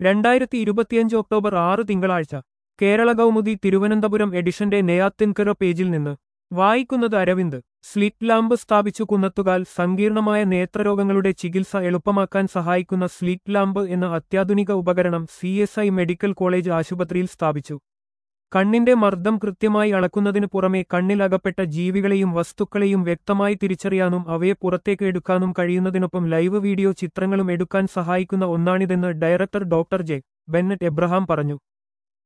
രണ്ടായിരത്തി ഇരുപത്തിയഞ്ച് ഒക്ടോബർ ആറ് തിങ്കളാഴ്ച കേരള കൗമുദി തിരുവനന്തപുരം എഡിഷന്റെ നെയ്യാത്തിൻകര പേജിൽ നിന്ന് വായിക്കുന്നത് അരവിന്ദ് സ്ലിറ്റ് ലാമ്പ് സ്ഥാപിച്ചു കുന്നത്തുകാൽ സങ്കീർണമായ നേത്രരോഗങ്ങളുടെ ചികിത്സ എളുപ്പമാക്കാൻ സഹായിക്കുന്ന സ്ലിറ്റ് ലാമ്പ് എന്ന അത്യാധുനിക ഉപകരണം C S I medical college ആശുപത്രിയിൽ സ്ഥാപിച്ചു കണ്ണിന്റെ മർദ്ദം കൃത്യമായി അളക്കുന്നതിനു പുറമെ കണ്ണിൽ അകപ്പെട്ട ജീവികളെയും വസ്തുക്കളെയും വ്യക്തമായി തിരിച്ചറിയാനും അവയെ പുറത്തേക്ക് എടുക്കാനും കഴിയുന്നതിനൊപ്പം ലൈവ് വീഡിയോ ചിത്രങ്ങളും എടുക്കാൻ സഹായിക്കുന്ന ഒന്നാണിതെന്ന് director doctor J Bennett Abraham പറഞ്ഞു